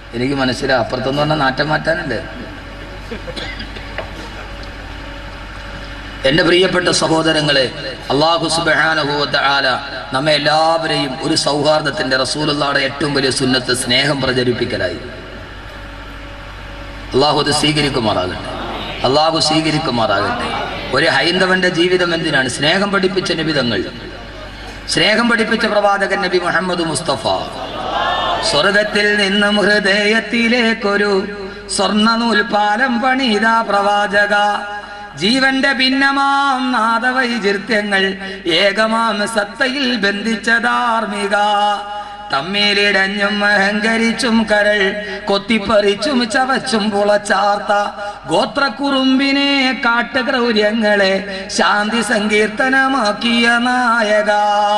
എനിക്ക് മനസ്സിലായി അപ്പുറത്തെന്ന് പറഞ്ഞാൽ നാറ്റം മാറ്റാനല്ലേ എന്റെ പ്രിയപ്പെട്ട സഹോദരങ്ങളെ അള്ളാഹു സുബാനുഭവത്ത ആല നമ്മെ എല്ലാവരെയും ഒരു സൗഹാർദ്ദത്തിന്റെ റസൂലുള്ളാടെ ഏറ്റവും വലിയ സുന്നത്ത് സ്നേഹം പ്രചരിപ്പിക്കലായി അള്ളാഹു അത് സ്വീകരിക്കുമാറാകട്ടെ അള്ളാഹു സ്വീകരിക്കുമാറാകട്ടെ ഒരു ഹൈന്ദവന്റെ ജീവിതം എന്തിനാണ് സ്നേഹം പഠിപ്പിച്ച നിബിതങ്ങൾ സ്നേഹം പഠിപ്പിച്ച പ്രവാചകൻ നബി മുഹമ്മദ് മുസ്തഫ സ്വർഗത്തിൽ നിന്നും ഹൃദയത്തിലേക്കൊരു സ്വർണ്ണ നൂൽപാലം പണിത പ്രവാചക ജീവന്റെ ഭിന്നമാം നാദവൈചിത്യങ്ങൾ ഏകമാം സത്തയിൽ ബന്ധിച്ച ധാർമ്മിക തമ്മിലിടഞ്ഞും അഹങ്കരിച്ചും കരൾ കൊത്തിപ്പറിച്ചും ചവച്ചും പുളച്ചാർത്ത ഗോത്രക്കുറുമ്പിനെ കാട്ടുക്രൗര്യങ്ങളെ ശാന്തി സങ്കീർത്തനമാക്കിയ നായക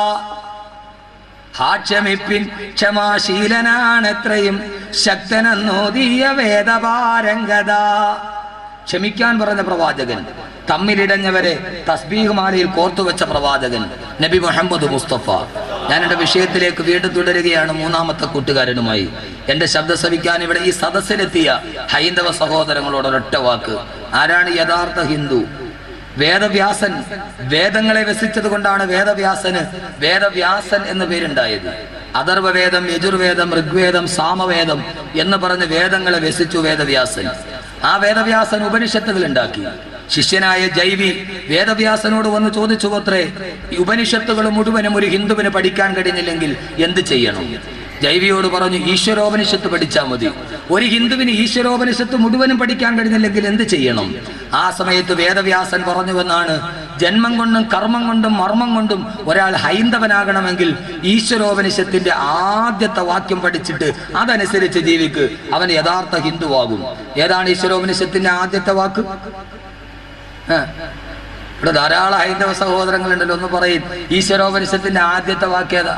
ഹാക്ഷമിപ്പിൻ ക്ഷമാശീലനാണെത്രയും ശക്തനെന്നോതിയ വേദപാരംഗത ക്ഷമിക്കാൻ പറഞ്ഞ പ്രവാചകൻ തമ്മിലിടഞ്ഞവരെ തസ്ബീഹ് മാലയിൽ കോർത്തുവെച്ച പ്രവാചകൻ നബി മുഹമ്മദ് മുസ്തഫ ഞാൻ എൻ്റെ വിഷയത്തിലേക്ക് വീണ്ടും തുടരുകയാണ് മൂന്നാമത്തെ കൂട്ടുകാരനുമായി എൻ്റെ ശബ്ദം ശ്രവിക്കാൻ ഇവിടെ ഈ സദസ്സിലെത്തിയ ഹൈന്ദവ സഹോദരങ്ങളോട് ഒരൊറ്റ വാക്ക് ആരാണ് യഥാർത്ഥ ഹിന്ദു വേദവ്യാസൻ വേദങ്ങളെ വ്യസിച്ചത് കൊണ്ടാണ് വേദവ്യാസന് വേദവ്യാസൻ എന്ന പേരുണ്ടായത് അഥർവവേദം യജുർവേദം ഋഗ്വേദം സാമവേദം എന്ന് പറഞ്ഞ് വേദങ്ങളെ വ്യസിച്ചു വേദവ്യാസൻ ആ വേദവ്യാസൻ ഉപനിഷത്തുകൾ ഉണ്ടാക്കി ശിഷ്യനായ ജൈവി വേദവ്യാസനോട് വന്ന് ചോദിച്ചു അത്രേ ഈ ഉപനിഷത്തുകൾ മുഴുവനും ഒരു ഹിന്ദുവിന് പഠിക്കാൻ കഴിഞ്ഞില്ലെങ്കിൽ എന്ത് ചെയ്യണം ജൈവിയോട് പറഞ്ഞു ഈശ്വരോപനിഷത്ത് പഠിച്ചാൽ മതി ഒരു ഹിന്ദുവിന് ഈശ്വരോപനിഷത്ത് മുഴുവനും പഠിക്കാൻ കഴിഞ്ഞില്ലെങ്കിൽ എന്ത് ചെയ്യണം ആ സമയത്ത് വേദവ്യാസൻ പറഞ്ഞുവെന്നാണ് ജന്മം കൊണ്ടും കർമ്മം കൊണ്ടും മർമ്മം കൊണ്ടും ഒരാൾ ഹൈന്ദവനാകണമെങ്കിൽ ഈശ്വരോപനിഷത്തിന്റെ ആദ്യത്തെ വാക്യം പഠിച്ചിട്ട് അതനുസരിച്ച് ജീവിക്ക് അവൻ യഥാർത്ഥ ഹിന്ദുവാകും ഏതാണ് ഈശ്വരോപനിഷത്തിന്റെ ആദ്യത്തെ വാക്ക് ആ. ഇവിടെ ധാരാളം ഹൈന്ദവ സഹോദരങ്ങളുണ്ടല്ലോ ഒന്ന് പറയും ഈശ്വരോപനിഷത്തിന്റെ ആദ്യത്തെ വാക്യത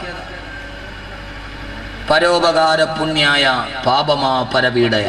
പരോപകാര പുണ്യായ പാപമാ പരപീഡയ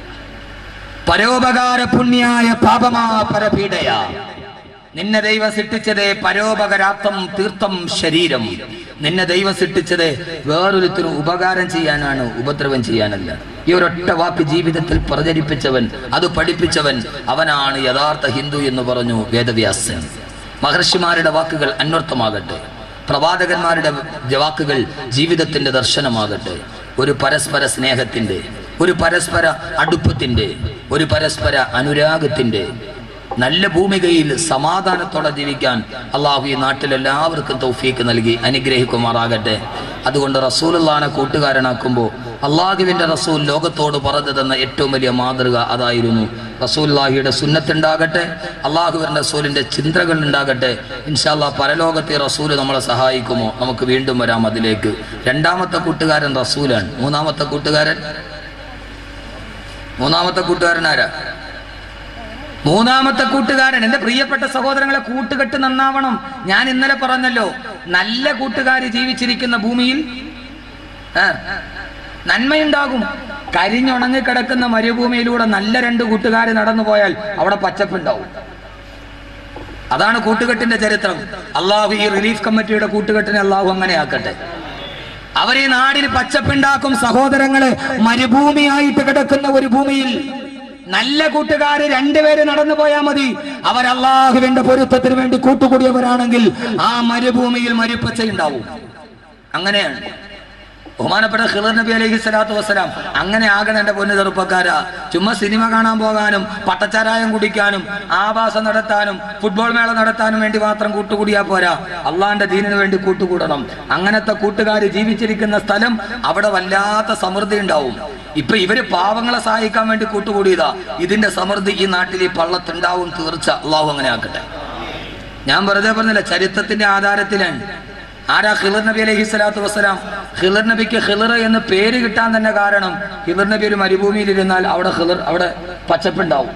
പരോപകാര പുണ്യായ പാപമാ പരപീഡയ നിന്നെ ദൈവം സൃഷ്ടിച്ചത് പരോപകരാർത്ഥം തീർത്ഥം ശരീരം നിന്നെ ദൈവം സൃഷ്ടിച്ചത് വേറൊരുത്തിനും ഉപകാരം ചെയ്യാനാണ് ഉപദ്രവം ചെയ്യാനല്ല ഈ ഒരൊറ്റ വാക്ക് ജീവിതത്തിൽ പ്രചരിപ്പിച്ചവൻ അത് പഠിപ്പിച്ചവൻ അവനാണ് യഥാർത്ഥ ഹിന്ദു എന്ന് പറഞ്ഞു വേദവ്യാസൻ മഹർഷിമാരുടെ വാക്കുകൾ അന്വർത്ഥമാകട്ടെ പ്രവാചകന്മാരുടെ വാക്കുകൾ ജീവിതത്തിന്റെ ദർശനമാകട്ടെ ഒരു പരസ്പര സ്നേഹത്തിന്റെ ഒരു പരസ്പര അടുപ്പത്തിന്റെ ഒരു പരസ്പര അനുരാഗത്തിന്റെ നല്ല ഭൂമികയിൽ സമാധാനത്തോടെ ജീവിക്കാൻ അള്ളാഹു ഈ നാട്ടിൽ എല്ലാവർക്കും തൗഫീക്ക് നൽകി അനുഗ്രഹിക്കുമാറാകട്ടെ അതുകൊണ്ട് റസൂലുള്ളാനെ കൂട്ടുകാരനാക്കുമ്പോൾ അള്ളാഹുവിന്റെ റസൂൽ ലോകത്തോട് പറഞ്ഞു തന്ന ഏറ്റവും വലിയ മാതൃക അതായിരുന്നു റസൂല്ലാഹിയുടെ സുന്നത്തുണ്ടാകട്ടെ അള്ളാഹുവിന്റെ റസൂലിന്റെ ചിന്തകൾ ഉണ്ടാകട്ടെ ഇൻഷാല്ലാ പരലോകത്തെ റസൂല് നമ്മളെ സഹായിക്കുമോ നമുക്ക് വീണ്ടും വരാം അതിലേക്ക് രണ്ടാമത്തെ കൂട്ടുകാരൻ റസൂലാണ് മൂന്നാമത്തെ കൂട്ടുകാരൻ മൂന്നാമത്തെ കൂട്ടുകാരൻ ആരാ മൂന്നാമത്തെ കൂട്ടുകാരൻ എന്റെ പ്രിയപ്പെട്ട സഹോദരങ്ങളെ കൂട്ടുകെട്ട് നന്നാവണം ഞാൻ ഇന്നലെ പറഞ്ഞല്ലോ നല്ല കൂട്ടുകാര് ജീവിച്ചിരിക്കുന്ന ഭൂമിയിൽ ആ, നന്മയുണ്ടാകും കരിഞ്ഞുണങ്ങി കിടക്കുന്ന മരുഭൂമിയിലൂടെ നല്ല രണ്ട് കൂട്ടുകാർ നടന്നു പോയാൽ അവിടെ പച്ചപ്പുണ്ടാവും അതാണ് കൂട്ടുകെട്ടിന്റെ ചരിത്രം അള്ളാഹു ഈ റിലീഫ് കമ്മിറ്റിയുടെ കൂട്ടുകെട്ടിനെ അള്ളാഹു അങ്ങനെ ആക്കട്ടെ അവർ ഈ നാടിൽ പച്ചപ്പുണ്ടാക്കും സഹോദരങ്ങളെ മരുഭൂമിയായിട്ട് കിടക്കുന്ന ഒരു ഭൂമിയിൽ നല്ല കൂട്ടുകാര് രണ്ടുപേര് നടന്നു പോയാൽ മതി അവർ അള്ളാഹുവിന്റെ പൊരുത്തത്തിന് വേണ്ടി കൂട്ടുകൂടിയവരാണെങ്കിൽ ആ മരുഭൂമിയിൽ മരുപ്പച്ചയുണ്ടാവും അങ്ങനെയാണ് ബഹുമാനപ്പെട്ട ഖിളർ നബി അലൈഹി സ്വലാത്തു വസ്സലാം അങ്ങനെ ആകണം എന്റെ പൊന്നു ചെറുപ്പക്കാരാ ചുമ്മാ സിനിമ കാണാൻ പോകാനും പട്ടച്ചാരായം കുടിക്കാനും ആവാസം നടത്താനും ഫുട്ബോൾ മേള നടത്താനും വേണ്ടി മാത്രം കൂട്ടുകൂടിയാ പോരാ അള്ളാന്റെ ദീനിന് വേണ്ടി കൂട്ടുകൂടണം അങ്ങനത്തെ കൂട്ടുകാര് ജീവിച്ചിരിക്കുന്ന സ്ഥലം അവിടെ വല്ലാത്ത സമൃദ്ധി ഉണ്ടാവും ഇപ്പൊ ഇവര് പാവങ്ങളെ സഹായിക്കാൻ വേണ്ടി കൂട്ടുകൂടിയതാ ഇതിന്റെ സമൃദ്ധി ഈ നാട്ടിൽ ഈ പള്ളത്തുണ്ടാവും തീർച്ച അള്ളാഹു അങ്ങനെ ആക്കട്ടെ ഞാൻ വെറുതെ പറഞ്ഞില്ല ചരിത്രത്തിന്റെ ആധാരത്തിലാണ് ആരാ ഖിളർ നബി അലൈഹി സ്വലാത്തു വസ്സലാം ഖിളർ നബിക്ക് ഖിളർ എന്ന് പേര് കിട്ടാൻ തന്നെ കാരണം ഖിളർ നബി ഒരു മരുഭൂമിയിൽ ഇരുന്നാൽ അവിടെ ഖിളർ അവിടെ പച്ചപ്പുണ്ടാവും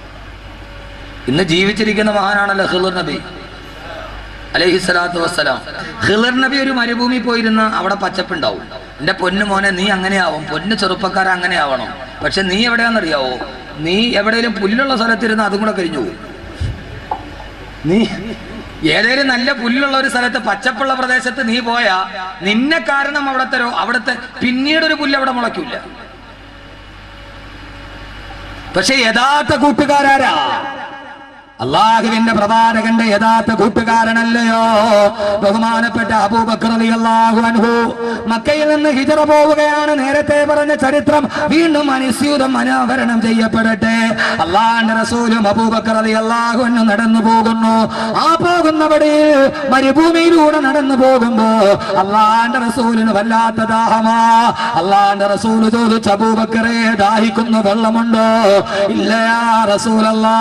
ഇന്ന് ജീവിച്ചിരിക്കുന്ന മഹാനാണല്ലോ ഖിളർ നബി അലൈഹി സ്വലാത്തു വസ്സലാം ഖിളർ നബി ഒരു മരുഭൂമി പോയിരുന്ന അവിടെ പച്ചപ്പുണ്ടാവും എന്റെ പൊന്നു മോനെ നീ അങ്ങനെയാവും പൊന്നു ചെറുപ്പക്കാരൻ അങ്ങനെ ആവണം പക്ഷെ നീ എവിടെയാണെന്നറിയാവോ നീ എവിടെയെങ്കിലും പുല്ലുള്ള സ്ഥലത്തിരുന്ന് അതും കൂടെ കഴിഞ്ഞു പോകും നീ ഏതേലും നല്ല പുല്ലുള്ള ഒരു സ്ഥലത്ത് പച്ചപ്പുള്ള പ്രദേശത്ത് നീ പോയാ നിന്നെ കാരണം അവിടത്തെ രോ- അവിടുത്തെ പിന്നീട് ഒരു പുല്ല് അവിടെ മുളയ്ക്കില്ല പക്ഷെ യഥാർത്ഥ കൂട്ടുകാരാരാ അള്ളാഹുവിന്റെ പ്രവാചകന്റെ യഥാർത്ഥ കൂട്ടുകാരനല്ലയോ ബഹുമാനപ്പെട്ട അബൂബക്കർ റളിയല്ലാഹു അൻഹു മക്കയിൽ നിന്ന് ഹിജറ പോവുകയാണ് നേരത്തെ പറഞ്ഞ ചരിത്രം വീണ്ടും അനുസ്യൂതം അനാവരണം ചെയ്യപ്പെടട്ടെ അള്ളാഹിന്റെ റസൂലും അബൂബക്കർ റളിയല്ലാഹു അൻഹു നടന്നു പോകുന്നു ആ പോകുന്നവിടെ മരുഭൂമിയിലൂടെ നടന്നു പോകുമ്പോ അള്ളാഹിന്റെ റസൂലിന് വല്ലാത്ത ദാഹമാ അള്ളാഹിന്റെ റസൂല് ചോദിച്ചു അബൂബക്കറെ ദാഹിക്കുന്ന വെള്ളമുണ്ടോ ഇല്ല യാ റസൂലല്ലാ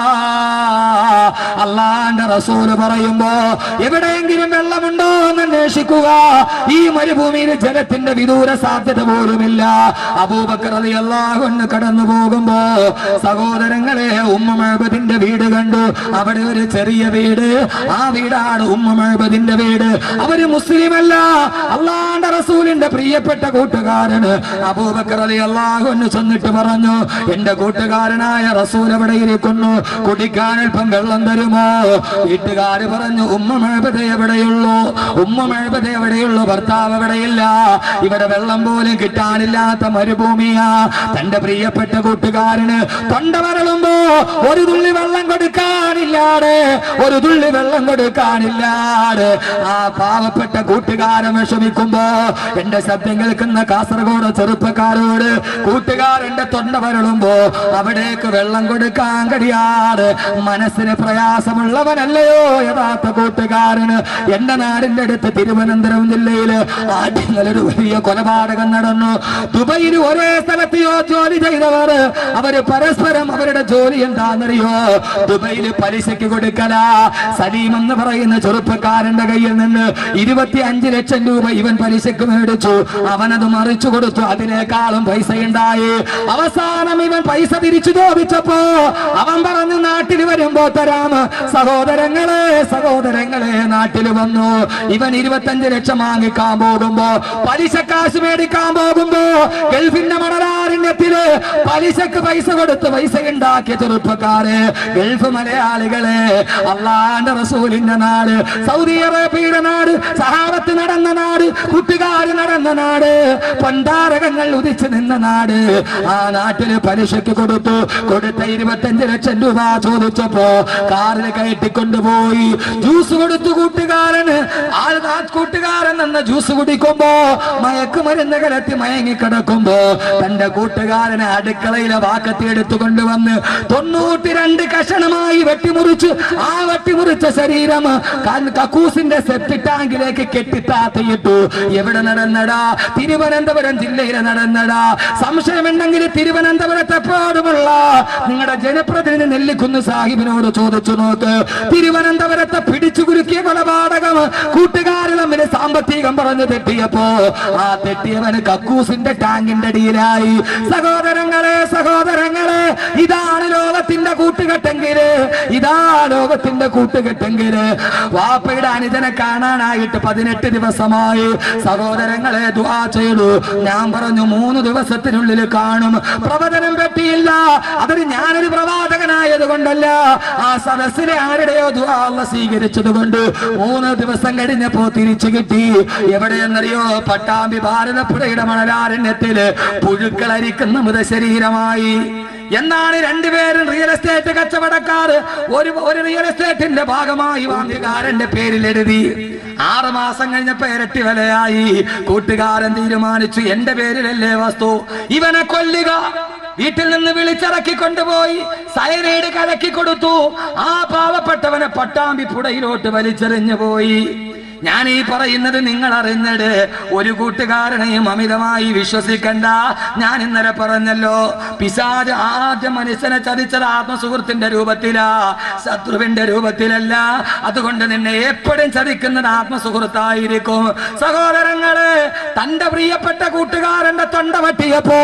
അള്ളാന്റെ റസൂല് പറയുമ്പോ എവിടെയെങ്കിലും വെള്ളമുണ്ടോ എന്ന് അന്വേഷിക്കുക ഈ മരുഭൂമിയിൽ ജലത്തിന്റെ വിദൂര സാധ്യത പോലുമില്ല അബൂബക്കർ അലി അള്ളാഹുന്ന് കടന്നു പോകുമ്പോ സഹോദരങ്ങളെ ഉമ്മ മഴബദിന്റെ വീട് കണ്ടു അവിടെ ഒരു ചെറിയ വീട് ആ വീടാണ് ഉമ്മ മഴബദിന്റെ വീട് അവര് മുസ്ലിമല്ല അള്ളാന്റെ റസൂലിന്റെ പ്രിയപ്പെട്ട കൂട്ടുകാരന് അബൂബക്കർ അലി അള്ളാഹുന്ന് ചെന്നിട്ട് പറഞ്ഞു എന്റെ കൂട്ടുകാരനായ റസൂൽ എവിടെ ഇരിക്കുന്നു കുടിക്കാൻ അല്പം വെള്ളം തരുമോ വീട്ടുകാര് പറഞ്ഞു ഉമ്മ മഴപത എവിടെയുള്ളൂ ഉമ്മ മഴപത എവിടെയുള്ളൂ ഭർത്താവ് എവിടെയില്ല ഇവിടെ വെള്ളം പോലും കിട്ടാനില്ലാത്ത മരുഭൂമിയാ തന്റെ പ്രിയപ്പെട്ട കൂട്ടുകാരന് തൊണ്ട വരളുമ്പോ ഒരു തുള്ളി വെള്ളം കൊടുക്കാനില്ലാതെ ഒരു തുള്ളി വെള്ളം കൊടുക്കാനില്ലാതെ ആ പാവപ്പെട്ട കൂട്ടുകാരൻ വിഷമിക്കുമ്പോ എന്റെ ശബ്ദം കേൾക്കുന്ന കാസർഗോഡ് ചെറുപ്പക്കാരോട് കൂട്ടുകാരന്റെ തൊണ്ട വരളുമ്പോ അവിടേക്ക് വെള്ളം കൊടുക്കാൻ കഴിയാതെ മനസ്സിന് പ്രയാസമുള്ളവനല്ലയോ യഥാർത്ഥ കൂട്ടുകാരന് എന്റെ നാടിന്റെ അടുത്ത് തിരുവനന്തപുരം ജില്ലയില് ആദ്യങ്ങളൊരു വലിയ കൊലപാതകം നടന്നു ദുബൈയിൽ ഒരേ സ്ഥലത്ത് യോ ജോലി ചെയ്തവർ അവര് പരസ്പരം അവരുടെ ജോലി എന്താണെന്നറിയോ ദുബൈയിൽ പലിശയ്ക്ക് കൊടുക്കല സലീം എന്ന് പറയുന്ന ചെറുപ്പക്കാരന്റെ കയ്യിൽ നിന്ന് ഇരുപത്തി അഞ്ച് ലക്ഷം രൂപ ഇവൻ പലിശക്ക് മേടിച്ചു അവനത് മറിച്ചു കൊടുത്തു അതിനേക്കാളും പൈസ ഉണ്ടായി അവസാനം ഇവൻ പൈസ തിരിച്ചു ചോദിച്ചപ്പോ അവൻ പറഞ്ഞു നാട്ടിൽ വരുമ്പോ തരാം സഹോദരങ്ങളെ സഹോദരങ്ങളെ നാട്ടിൽ വന്നു ഇവൻ ഇരുപത്തഞ്ച് ലക്ഷം വാങ്ങിക്കാൻ പോകുമ്പോ പലിശ കാശ് മേടിക്കാൻ പോകുമ്പോ ഗൾഫിന്റെ മണലാരണ്യത്തില് പലിശക്ക് പൈസ കൊടുത്ത് പൈസ ഉണ്ടാക്കിയ ചെറുപ്പക്കാര് ഗൾഫ് മലയാളികളെ അള്ളാന്റെ റസൂലിന്റെ നാട് സൗദി അറേബ്യയുടെ നാട് സഹാബത്ത് നടന്ന നാട് കൂട്ടുകാര് നടന്ന നാട് പണ്ടാരകങ്ങൾ ഉദിച്ചു നിന്ന നാട് ആ നാട്ടില് പലിശക്ക് കൊടുത്തു കൊടുത്ത ഇരുപത്തഞ്ച് ലക്ഷം രൂപ ചോദിച്ചപ്പോ കാറിൽ കയറ്റിക്കൊണ്ടുപോയി ജ്യൂസ് കൊടുത്തു കൂട്ടുകാരന് ആ ആ കൂട്ടുകാരൻ എന്ന ജ്യൂസ് കുടിക്കുമ്പോ മയക്കുമരുന്ന് കലത്തി മയങ്ങി കിടക്കുമ്പോ തന്റെ കൂട്ടുകാരനെ അടുക്കളയിലെ വാക്കത്തി എടുത്തു കൊണ്ടുവന്ന് തൊണ്ണൂറ്റി രണ്ട് കഷണമായി വെട്ടിമുറിച്ച് ആ വെട്ടിമുറിച്ച ശരീരം ക- കക്കൂസിന്റെ സെപ്റ്റി ടാങ്കിലേക്ക് കെട്ടിത്താത്തിയിട്ടു എവിടെ നടന്നടാ തിരുവനന്തപുരം ജില്ലയിലെ നടന്നടാ സംശയമുണ്ടെങ്കിൽ തിരുവനന്തപുരത്തെ പാടുമുള്ള നിങ്ങളുടെ ജനപ്രതിനിധി നെല്ലിക്കുന്ന് സാഹിബിനോട് ചോദിച്ചു നോക്ക് തിരുവനന്തപുരത്തെ പിടിച്ചു കുലുക്കിയ കൊലപാതകം കൂട്ടുകാരിൽ തമ്മിൽ സാമ്പത്തികം പറഞ്ഞു തെറ്റിയപ്പോ ആ തെറ്റിയവന് കക്കൂസിന്റെ ടാങ്കിന്റെ അടിയിലായി സഹോദരങ്ങളെ സഹോദരങ്ങളെ ഇതാണ് ലോകത്തിന്റെ കൂട്ടുകെട്ടെങ്കില് ഇതാ ലോകത്തിന്റെ കൂട്ടുകെട്ടെങ്കില് വാപ്പയുടെ അനുജനെ കാണാനായിട്ട് പതിനെട്ട് ദിവസമായി സഹോദരങ്ങളെ ദുആ ചെയ്തു ഞാൻ പറഞ്ഞു മൂന്ന് ദിവസത്തിനുള്ളിൽ കാണും പ്രവചനം പറ്റിയില്ല അതൊരു ഞാനൊരു പ്രവാചകനായത് കൊണ്ടല്ല ആ സദസ്സിലെ ആരുടെയോ ദുആ അള്ളാഹ് സ്വീകരിച്ചത് കൊണ്ട് മൂന്ന് ദിവസം കഴിഞ്ഞപ്പോ തിരിച്ചു കിട്ടി എവിടെയെന്നറിയോ പട്ടാമ്പി ഭാരതപ്പുഴയുടെ മണലാരണ്യത്തില് പുഴുക്കളരിക്കുന്ന മൃതശരീരമായി എന്നാണ് രണ്ടുപേരും റിയൽ എസ്റ്റേറ്റ് കച്ചവടക്കാർ ഒരു ഒരു റിയൽ എസ്റ്റേറ്റിന്റെ ഭാഗമായി വാങ്ങുകാരന്റെ പേരിൽ എഴുതി ആറ് മാസം കഴിഞ്ഞപ്പോ ഇരട്ടി വിലയായി കൂട്ടുകാരൻ തീരുമാനിച്ചു എന്റെ പേരിലല്ലേ വസ്തു ഇവനെ കൊല്ലുക വീട്ടിൽ നിന്ന് വിളിച്ചിറക്കി കൊണ്ടുപോയി സൈനൈഡ് കലക്കി കൊടുത്തു ആ പാവപ്പെട്ടവനെ പട്ടാമ്പി പുഴയിലോട്ട് വലിച്ചെറിഞ്ഞു പോയി ഞാൻ ഈ പറയുന്നത് നിങ്ങൾ അറിഞ്ഞത് ഒരു കൂട്ടുകാരനെയും അമിതമായി വിശ്വസിക്കണ്ട ഞാൻ ഇന്നലെ പറഞ്ഞല്ലോ പിശാജ് ആദ്യം മനുഷ്യനെ ചതിച്ചത് ആത്മസുഹൃത്തിന്റെ രൂപത്തിലാ ശത്രുവിന്റെ രൂപത്തിലല്ല അതുകൊണ്ട് നിന്നെ എപ്പോഴും ചതിക്കുന്നത് ആത്മസുഹൃത്തായിരിക്കും സഹോദരങ്ങള് തന്റെ പ്രിയപ്പെട്ട കൂട്ടുകാരന്റെ തൊണ്ട വട്ടിയപ്പോ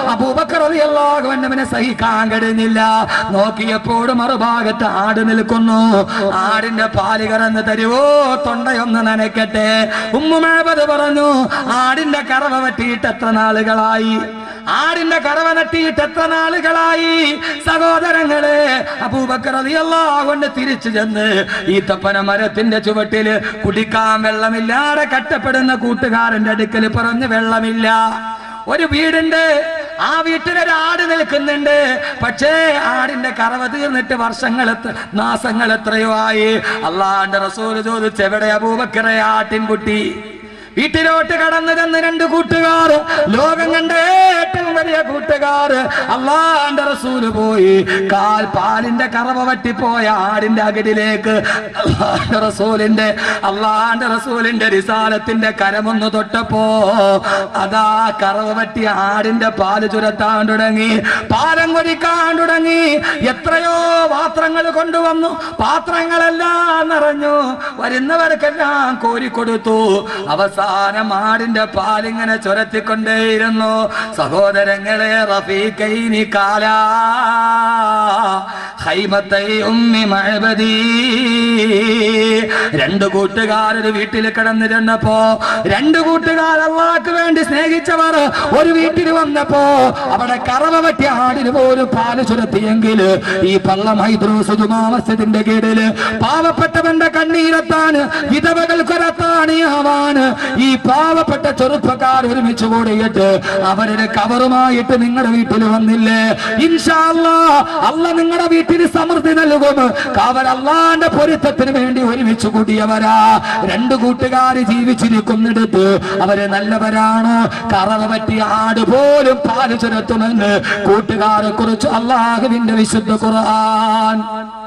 അബൂബക്കറിയല്ലാകുവന്നവനെ സഹിക്കാൻ കഴിഞ്ഞില്ല നോക്കിയപ്പോഴും മറുഭാഗത്ത് ആട് നിൽക്കുന്നു ആടിന്റെ പാല് കറന്ന് തരുവോ തൊണ്ടയൊന്ന് നനയ്ക്കട്ടെ ഉമ്മുമേപത് പറഞ്ഞു ആടിന്റെ കറവ വെട്ടിയിട്ട് എത്ര നാളുകളായി ആടിന്റെ കറവ നട്ടിയിട്ട് എത്ര നാളുകളായി സഹോദരങ്ങളെ അബൂബക്കർ കൊണ്ട് തിരിച്ചു ചെന്ന് ഈ തപ്പന മരത്തിന്റെ ചുവട്ടില് കുടിക്കാൻ വെള്ളമില്ലാതെ കട്ടപ്പെടുന്ന കൂട്ടുകാരന്റെ അടുക്കൽ പറഞ്ഞ് വെള്ളമില്ല ഒരു വീടിന്റെ ആ വീട്ടിലൊരു ആട് നിൽക്കുന്നുണ്ട് പക്ഷേ ആടിന്റെ കറവ തീർന്നിട്ട് വർഷങ്ങൾ എത്ര മാസങ്ങൾ എത്രയോ ആയി അള്ളാന്റെ റസൂല് ചോദിച്ചു എവിടെ അബൂബക്കറെ ആട്ടിൻകുട്ടി വീട്ടിലോട്ട് കടന്നു ചെന്ന് രണ്ട് കൂട്ടുകാർ ലോകം കണ്ട ഏറ്റവും വലിയ കൂട്ടുകാർ അള്ളാന്റെ റസൂല് പോയി കാൽ പാലിന്റെ കറവ വട്ടിപ്പോയ ആടിന്റെ അകടിലേക്ക് അള്ളാന്റെ റസൂലിന്റെ അള്ളാന്റെ റസൂലിന്റെ റിസാലത്തിന്റെ കരമൊന്ന് തൊട്ടപ്പോ അതാ കറവ വട്ടി ആടിന്റെ പാല് ചുരത്താൻ തുടങ്ങി പാലം കൊതിക്കാൻ തുടങ്ങി എത്രയോ പാത്രങ്ങൾ കൊണ്ടുവന്നു പാത്രങ്ങളെല്ലാം നിറഞ്ഞു വരുന്നവർക്കെല്ലാം കോരിക്കൊടുത്തു അവസാനം ആടിന്റെ പാലിങ്ങനെ ചുരത്തിക്കൊണ്ടേയിരുന്നു സഹോദരങ്ങളെ റഫീഖൈനി കാല ഹൈമത്തൈ ഉമ്മി മഴബദീ രണ്ട് കൂട്ടുകാരൊരു വീട്ടിൽ കിടന്നിരുന്നപ്പോ രണ്ട് കൂട്ടുകാർ അള്ളാഹ്ക്ക് വേണ്ടി സ്നേഹിച്ചവർ ഒരു വീട്ടിൽ വന്നപ്പോ അവിടെ കറവ പറ്റിയ ആടിന് പോലും പാല് ചുരത്തിയെങ്കിൽ ഈ പള്ളം ഹൈദ്രോസുമാവസ്ഥത്തിന്റെ കീഴില് പാവപ്പെട്ടവന്റെ കണ്ണീരെത്താൻ വിധവകൾക്കൊരത്താണിയാവാന് ഈ പാവപ്പെട്ട ചെറുപ്പക്കാർ ഒരുമിച്ച് കൂടിയിട്ട് അവരുടെ കവറുമായിട്ട് നിങ്ങളുടെ വീട്ടിൽ വന്നില്ലേ ഇൻഷാല്ല അല്ല നിങ്ങളുടെ വീട്ടിൽ സമൃദ്ധി നൽകും അവർ അള്ളാന്റെ പൊരുത്തത്തിന് വേണ്ടി ഒരുമിച്ച് കൂടിയവരാ രണ്ട് കൂട്ടുകാർ ജീവിച്ചിരിക്കുന്നിടത്ത് അവര് നല്ലവരാണ് കറവ പറ്റിയ ആട് പോലും പാല് ചുരത്തുമെന്ന് കൂട്ടുകാരെ കുറിച്ച് അള്ളാഹുവിന്റെ വിശുദ്ധ ഖുർആൻ